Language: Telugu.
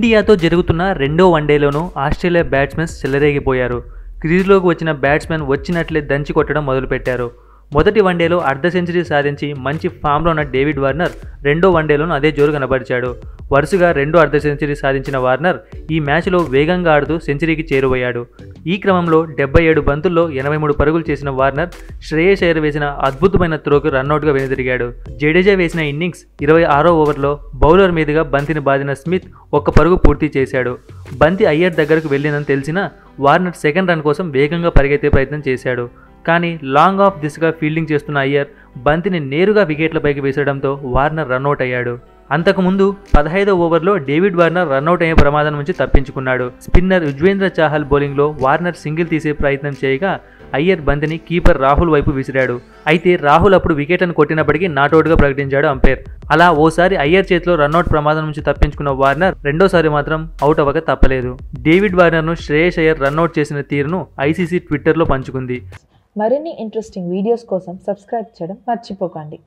ఇండియాతో జరుగుతున్న రెండో వన్డేలోనూ ఆస్ట్రేలియా బ్యాట్స్మెన్స్ చెలరేగిపోయారు క్రీజ్లోకి వచ్చిన బ్యాట్స్మెన్ వచ్చినట్లే దంచి కొట్టడం మొదలుపెట్టారు మొదటి వన్డేలో అర్ధ సెంచరీ సాధించి మంచి ఫామ్లో ఉన్న డేవిడ్ వార్నర్ రెండో వన్డేలోనూ అదే జోరు కనబరిచాడు వరుసగా రెండో అర్ధ సెంచరీ సాధించిన వార్నర్ ఈ మ్యాచ్లో వేగంగా ఆడుతూ సెంచరీకి చేరువయ్యాడు ఈ క్రమంలో డెబ్బై ఏడు బంతుల్లో ఎనభై మూడు పరుగులు చేసిన వార్నర్ శ్రేయస్ అయ్యర్ వేసిన అద్భుతమైన త్రోకు రన్అట్గా వెనుదిరిగాడు జడేజా వేసిన ఇన్నింగ్స్ ఇరవై ఆరో ఓవర్లో బౌలర్ మీదుగా బంతిని బాదిన స్మిత్ ఒక్క పరుగు పూర్తి చేశాడు బంతి అయ్యర్ దగ్గరకు వెళ్ళిందని తెలిసినా వార్నర్ సెకండ్ రన్ కోసం వేగంగా పరిగెత్తే ప్రయత్నం చేశాడు కానీ లాంగ్ ఆఫ్ దిశగా ఫీల్డింగ్ చేస్తున్న అయ్యర్ బంతిని నేరుగా వికెట్లపైకి వేసడంతో వార్నర్ రన్అట్ అయ్యాడు అంతకుముందు పదహైదో ఓవర్లో డేవిడ్ వార్నర్ రన్అట్ అయ్యే ప్రమాదం నుంచి తప్పించుకున్నాడు స్పిన్నర్ యుజ్వేంద్ర చాహల్ బౌలింగ్లో వార్నర్ సింగిల్ తీసే ప్రయత్నం చేయగా అయ్యర్ బంతిని కీపర్ రాహుల్ వైపు విసిరాడు అయితే రాహుల్ అప్పుడు వికెట్ను కొట్టినప్పటికీ నాట్అవుట్గా ప్రకటించాడు అంపైర్ అలా ఓసారి అయ్యర్ చేతిలో రన్అట్ ప్రమాదం నుంచి తప్పించుకున్న వార్నర్ రెండోసారి మాత్రం అవుట్ అవ్వక తప్పలేదు డేవిడ్ వార్నర్ను శ్రేయస్ అయ్యర్ రన్అట్ చేసిన తీరును ఐసీసీ ట్విట్టర్లో పంచుకుంది మరిన్ని ఇంట్రెస్టింగ్ వీడియోస్ కోసం సబ్స్క్రైబ్ చేయడం మర్చిపోకండి